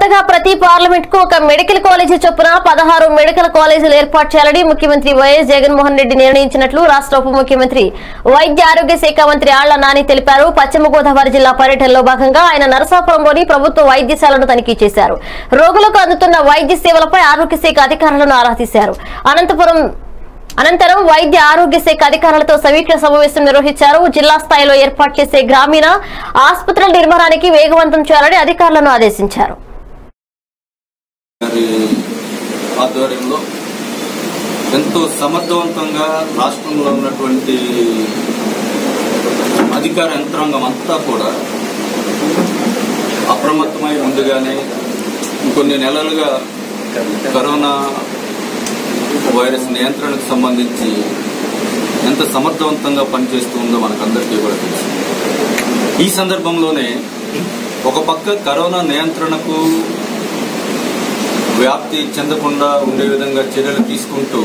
కొత్తగా ప్రతి పార్లమెంట్ కు ఒక మెడికల్ కాలేజీ చొప్పున పదహారు మెడికల్ కాలేజీలు ఏర్పాటు చేయాలని ముఖ్యమంత్రి వైఎస్ జగన్మోహన్ రెడ్డి నిర్ణయించినట్లు రాష్ట్ర ఉప ముఖ్యమంత్రి వైద్య ఆరోగ్య శాఖ మంత్రి ఆళ్ల నాని తెలిపారు పశ్చిమ గోదావరి జిల్లా పర్యటనలో భాగంగా ఆయన నరసాపురంలోని ప్రభుత్వ వైద్యశాలను తనిఖీ చేశారు రోగులకు అందుతున్న వైద్య సేవలపై ఆరోగ్య శాఖ అధికారులను ఆరా తీశారు అనంతపురం అనంతరం వైద్య ఆరోగ్య శాఖ అధికారులతో సమీక్ష సమావేశం నిర్వహించారు జిల్లా స్థాయిలో ఏర్పాటు చేసే గ్రామీణ ఆసుపత్రుల నిర్మాణానికి వేగవంతం చేయాలని అధికారులను ఆదేశించారు గారి ఆధ్వర్యంలో ఎంతో సమర్థవంతంగా రాష్ట్రంలో ఉన్నటువంటి అధికార యంత్రాంగం అంతా కూడా అప్రమత్తమై ముందుగానే కొన్ని నెలలుగా కరోనా వైరస్ నియంత్రణకు సంబంధించి ఎంత సమర్థవంతంగా పనిచేస్తూ ఉందో మనకందరికీ కూడా తెలుసు ఈ సందర్భంలోనే ఒక పక్క కరోనా నియంత్రణకు వ్యాప్తి చెందకుండా ఉండే విధంగా చర్యలు తీసుకుంటూ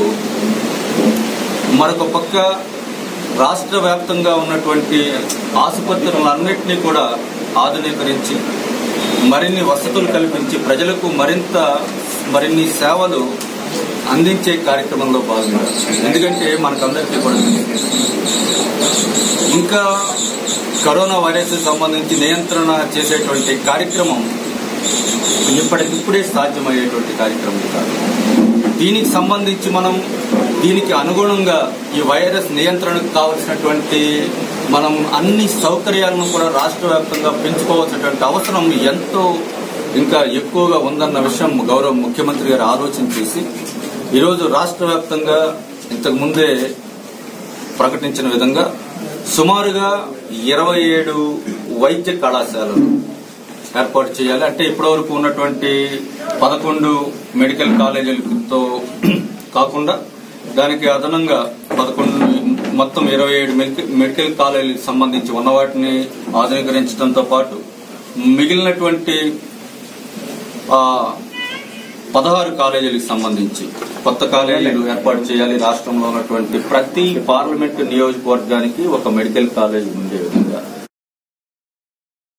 మరొక పక్క రాష్ట్ర వ్యాప్తంగా ఉన్నటువంటి ఆసుపత్రులన్నింటినీ కూడా ఆధునీకరించి మరిన్ని వసతులు కల్పించి ప్రజలకు మరింత మరిన్ని సేవలు అందించే కార్యక్రమంలో భాగంగా ఎందుకంటే మనకందరికీ కూడా తెలుసు. ఇంకా కరోనా వైరస్ సంబంధించి నియంత్రణ చేసేటువంటి కార్యక్రమం ఇప్పటికిప్పుడే సాధ్యమయ్యేటువంటి కార్యక్రమం కాదు దీనికి సంబంధించి మనం దీనికి అనుగుణంగా ఈ వైరస్ నియంత్రణకు కావలసినటువంటి మనం అన్ని సౌకర్యాలను కూడా రాష్ట్ర వ్యాప్తంగా పెంచుకోవాల్సినటువంటి అవసరం ఎంతో ఇంకా ఎక్కువగా ఉందన్న విషయం గౌరవ ముఖ్యమంత్రి గారు ఆలోచన చేసి ఈరోజు రాష్ట్ర వ్యాప్తంగా ఇంతకు ముందే ప్రకటించిన విధంగా సుమారుగా ఇరవై ఏడు వైద్య కళాశాలలు ఏర్పాటు చేయాలి అంటే ఇప్పటివరకు ఉన్నటువంటి పదకొండు మెడికల్ కాలేజీలతో కాకుండా దానికి అదనంగా పదకొండు మొత్తం ఇరవై ఏడు మెడికల్ కాలేజీలకు సంబంధించి ఉన్న వాటిని ఆధునీకరించడంతో పాటు మిగిలినటువంటి ఆ, పదహారు కాలేజీలకు సంబంధించి కొత్త కాలేజీలు ఏర్పాటు చేయాలి రాష్ట్రంలో ఉన్నటువంటి ప్రతి పార్లమెంటు నియోజకవర్గానికి ఒక మెడికల్ కాలేజీ ఉండే విధంగా